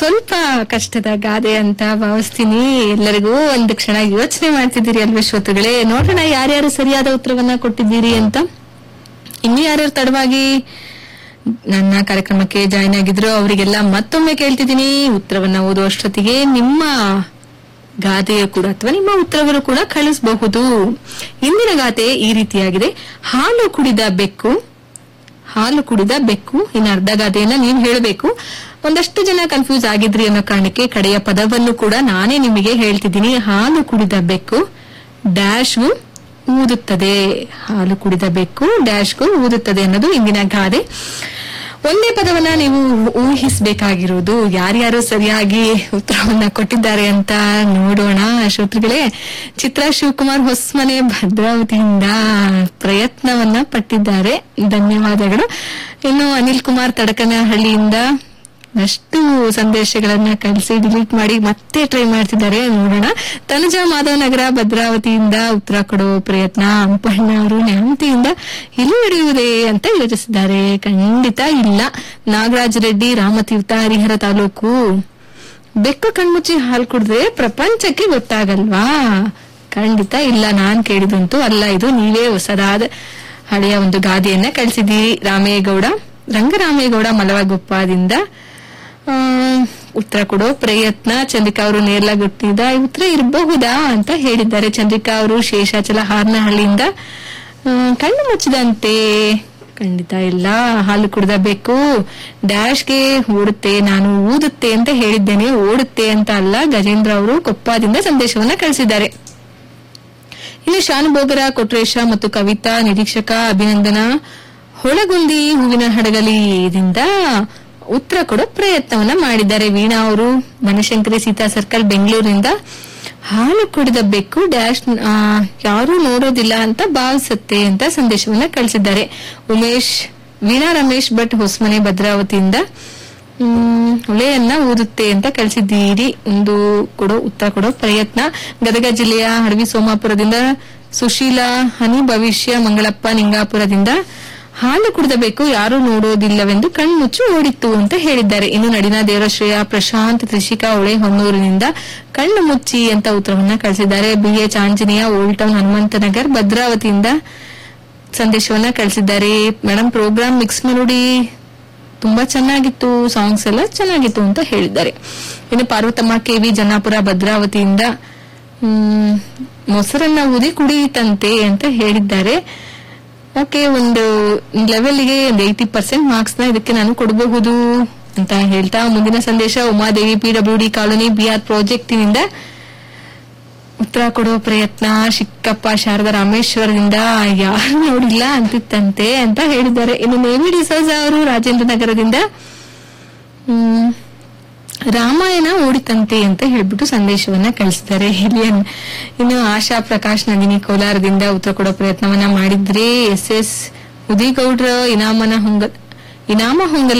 ಸ್ವಲ್ಪ ಕಷ್ಟದ ಗಾದೆ ಅಂತ ಭಾವಿಸ್ತೀನಿ ಎಲ್ಲರಿಗೂ ಒಂದು ಕ್ಷಣ ಯೋಚನೆ ಮಾಡ್ತಿದ್ದೀರಿ ಅಲ್ವೇ ಶ್ರೋತೃಗಳೇ ನೋಡೋಣ ಯಾರ್ಯಾರು ಸರಿಯಾದ ಉತ್ತರವನ್ನ ಕೊಟ್ಟಿದ್ದೀರಿ ಅಂತ ಇನ್ನು ಯಾರ್ಯಾರು ತಡವಾಗಿ ನನ್ನ ಕಾರ್ಯಕ್ರಮಕ್ಕೆ ಜಾಯ್ನ್ ಆಗಿದ್ರು ಅವರಿಗೆಲ್ಲ ಮತ್ತೊಮ್ಮೆ ಕೇಳ್ತಿದ್ದೀನಿ ಉತ್ತರವನ್ನ ಓದುವಷ್ಟೊತ್ತಿಗೆ ನಿಮ್ಮ ಗಾದೆಯು ಕೂಡ ಅಥವಾ ನಿಮ್ಮ ಉತ್ತರಗಳು ಕೂಡ ಕಳಿಸಬಹುದು ಇಂದಿನ ಗಾದೆ ಈ ರೀತಿಯಾಗಿದೆ ಹಾಲು ಕುಡಿದ ಬೆಕ್ಕು ಹಾಲು ಕುಡಿದ ಬೆಕ್ಕು ಇನ್ನು ಅರ್ಧ ಗಾದೆಯನ್ನ ನೀವು ಹೇಳಬೇಕು ಒಂದಷ್ಟು ಜನ ಕನ್ಫ್ಯೂಸ್ ಆಗಿದ್ರಿ ಅನ್ನೋ ಕಾರಣಕ್ಕೆ ಕಡೆಯ ಪದವನ್ನು ಕೂಡ ನಾನೇ ನಿಮಗೆ ಹೇಳ್ತಿದ್ದೀನಿ ಹಾಲು ಕುಡಿದ ಬೆಕ್ಕು ಡ್ಯಾಶ್ಗೂ ಊದುತ್ತದೆ ಹಾಲು ಕುಡಿದ ಬೆಕ್ಕು ಡ್ಯಾಶ್ಗೂ ಊದುತ್ತದೆ ಅನ್ನೋದು ಇಂದಿನ ಗಾದೆ ಒಂದೇ ಪದವನ್ನ ನೀವು ಊಹಿಸಬೇಕಾಗಿರುವುದು ಯಾರ್ಯಾರು ಸರಿಯಾಗಿ ಉತ್ತರವನ್ನ ಕೊಟ್ಟಿದ್ದಾರೆ ಅಂತ ನೋಡೋಣ ಶ್ರೋತೃಗಳೇ ಚಿತ್ರಾ ಶಿವಕುಮಾರ್ ಹೊಸ್ಮನೆ ಭದ್ರಾವತಿಯಿಂದ ಪ್ರಯತ್ನವನ್ನ ಪಟ್ಟಿದ್ದಾರೆ ಧನ್ಯವಾದಗಳು ಇನ್ನು ಅನಿಲ್ ಕುಮಾರ್ ತಡಕನಹಳ್ಳಿಯಿಂದ ಅಷ್ಟು ಸಂದೇಶಗಳನ್ನ ಕಳಿಸಿ ಡಿಲೀಟ್ ಮಾಡಿ ಮತ್ತೆ ಟ್ರೈ ಮಾಡ್ತಿದ್ದಾರೆ ನೋಡೋಣ ತನುಜಾ ಮಾಧವ ನಗರ ಭದ್ರಾವತಿಯಿಂದ ಉತ್ತರ ಕೊಡೋ ಪ್ರಯತ್ನ ಅಂಪಣ್ಣ ಅವರು ನ್ಯಾಮತಿಯಿಂದ ಇಲ್ಲಿ ನಡೆಯುವುದೇ ಅಂತ ಯೋಚಿಸಿದ್ದಾರೆ ಖಂಡಿತ ಇಲ್ಲ ನಾಗರಾಜ್ ರೆಡ್ಡಿ ರಾಮತೀರ್ಥ ಹರಿಹರ ತಾಲೂಕು ಬೆಕ್ಕು ಕಣ್ಮುಚ್ಚಿ ಹಾಲು ಕುಡಿದ್ರೆ ಪ್ರಪಂಚಕ್ಕೆ ಗೊತ್ತಾಗಲ್ವಾ ಖಂಡಿತ ಇಲ್ಲ ನಾನ್ ಕೇಳಿದಂತೂ ಅಲ್ಲ ಇದು ನೀವೇ ಹೊಸದಾದ ಹಳೆಯ ಒಂದು ಗಾದೆಯನ್ನ ಕಳಿಸಿದ್ದೀರಿ ರಾಮೇಗೌಡ ರಂಗರಾಮೇಗೌಡ ಮಲವಗೊಪ್ಪದಿಂದ ಆ, ಉತ್ತರ ಕೊಡೋ ಪ್ರಯತ್ನ ಚಂದ್ರಿಕಾ ಅವರು ನೇರ್ಲಗುಟ್ಟಿದ ಉತ್ತರ ಇರಬಹುದಾ ಅಂತ ಹೇಳಿದ್ದಾರೆ ಚಂದ್ರಿಕಾ ಅವರು ಶೇಷಾಚಲ ಹಾರನಹಳ್ಳಿಯಿಂದ ಆ, ಕಣ್ಣು ಮುಚ್ಚಿದಂತೆ ಖಂಡಿತ ಇಲ್ಲ ಹಾಲು ಕುಡ್ದ ಬೇಕು ಡ್ಯಾಶ್ಗೆ ಓಡುತ್ತೆ ನಾನು ಊದುತ್ತೆ ಅಂತ ಹೇಳಿದ್ದೇನೆ ಓಡುತ್ತೆ ಅಂತ ಅಲ್ಲ ಗಜೇಂದ್ರ ಅವರು ಕೊಪ್ಪದಿಂದ ಸಂದೇಶವನ್ನ ಕಳಿಸಿದ್ದಾರೆ ಇನ್ನು ಶಾನುಭೋಗರ ಕೊಟ್ರೇಶ ಮತ್ತು ಕವಿತಾ ನಿರೀಕ್ಷಕ ಅಭಿನಂದನಾ ಹೊಳಗುಂದಿ ಹೂವಿನ ಹಡಗಲಿಯಿಂದ ಉತ್ತರ ಕೊಡೋ ಪ್ರಯತ್ನವನ್ನ ಮಾಡಿದ್ದಾರೆ ವೀಣಾ ಅವರು ಮನಶಂಕರಿ ಸೀತಾ ಸರ್ಕಲ್ ಬೆಂಗಳೂರಿನಿಂದ ಹಾಲು ಕುಡಿದ ಬೆಕ್ಕು ಡ್ಯಾಶ್ ಆ, ಯಾರೂ ನೋಡೋದಿಲ್ಲ ಅಂತ ಭಾವಿಸುತ್ತೆ ಅಂತ ಸಂದೇಶವನ್ನ ಕಳಿಸಿದ್ದಾರೆ ಉಮೇಶ್ ವೀಣಾ ರಮೇಶ್ ಭಟ್ ಹೊಸ್ಮನೆ ಭದ್ರಾವತಿಯಿಂದ ಹ್ಮ್, ಹೊಳೆಯನ್ನ ಊದುತ್ತೆ ಅಂತ ಕಳಿಸಿದ್ದೀರಿ ಒಂದು ಕೊಡೋ ಉತ್ತರ ಕೊಡೋ ಪ್ರಯತ್ನ ಗದಗ ಜಿಲ್ಲೆಯ ಹಡವಿ ಸೋಮಾಪುರದಿಂದ ಸುಶೀಲಾ ಹನಿ ಭವಿಷ್ಯ ಮಂಗಳಪ್ಪ ನಿಂಗಾಪುರದಿಂದ ಹಾಲು ಕುಡಿದಬೇಕು ಯಾರು ನೋಡೋದಿಲ್ಲವೆಂದು ಕಣ್ಮುಚ್ಚಿ ಓಡಿತ್ತು ಅಂತ ಹೇಳಿದ್ದಾರೆ ಇನ್ನು ನಡಿನ ದೇವಶ್ರೇಯ ಪ್ರಶಾಂತ್ ತ್ರಿಷಿಕಾ ಹೊಳೆ ಹೊನ್ನೂರಿನಿಂದ ಕಣ್ಣು ಮುಚ್ಚಿ ಅಂತ ಉತ್ತರವನ್ನ ಕಳಿಸಿದ್ದಾರೆ B H Anjaneya old town Hanumanthanagar ಭದ್ರಾವತಿಯಿಂದ ಸಂದೇಶವನ್ನ ಕಳಿಸಿದ್ದಾರೆ ಮೇಡಮ್ ಪ್ರೋಗ್ರಾಮ್ ಮಿಕ್ಸ್ ಮೆಲೋಡಿ ತುಂಬಾ ಚೆನ್ನಾಗಿತ್ತು ಸಾಂಗ್ಸ್ ಎಲ್ಲ ಚೆನ್ನಾಗಿತ್ತು ಅಂತ ಹೇಳಿದ್ದಾರೆ ಇನ್ನು ಪಾರ್ವತಮ್ಮ ಕೆವಿ ಜನ್ನಾಪುರ ಭದ್ರಾವತಿಯಿಂದ ಹ್ಮ್, ಮೊಸರನ್ನ ಊದಿ ಕುಡಿಯಿತಂತೆ ಅಂತ ಹೇಳಿದ್ದಾರೆ ಓಕೆ ಒಂದು ಲೆವೆಲ್ಗೆ ಒಂದು ಏಯ್ಟಿ ಪರ್ಸೆಂಟ್ ಮಾರ್ಕ್ಸ್ ನ ಇದಕ್ಕೆ ನಾನು ಕೊಡಬಹುದು ಅಂತ ಹೇಳ್ತಾ ಮುಂದಿನ ಸಂದೇಶ Umadevi P W D colony BR ಪ್ರಾಜೆಕ್ಟಿನಿಂದ ಉತ್ತರ ಕೊಡೋ ಪ್ರಯತ್ನ ಶಿಕ್ಕಪ್ಪ ಶಾರದಾ ರಾಮೇಶ್ವರದಿಂದ ಯಾರು ನೋಡಿಲ್ಲ ಅಂತಿತ್ತಂತೆ ಅಂತ ಹೇಳಿದ್ದಾರೆ ಇನ್ನು ನೇವಿ ಡಿಸೋಜ ಅವರು ರಾಜೇಂದ್ರ ನಗರದಿಂದ ಹ್ಮ್, ರಾಮಾಯಣ ಓಡಿತಂತೆ ಅಂತ ಹೇಳ್ಬಿಟ್ಟು ಸಂದೇಶವನ್ನ ಕಳಿಸಿದ್ದಾರೆ ಹಿರಿಯನ್ ಇನ್ನು ಆಶಾ ಪ್ರಕಾಶ್ ನಗಿನಿ ಕೋಲಾರದಿಂದ ಉತ್ತರ ಕೊಡೋ ಪ್ರಯತ್ನವನ್ನ ಮಾಡಿದ್ರೆ ಎಸ್ ಎಸ್ ಉದಿಗೌಡ್ರ ಇನಾಮನ ಹೊಂಗ ಇನಾಮ ಹೊಂಗಲ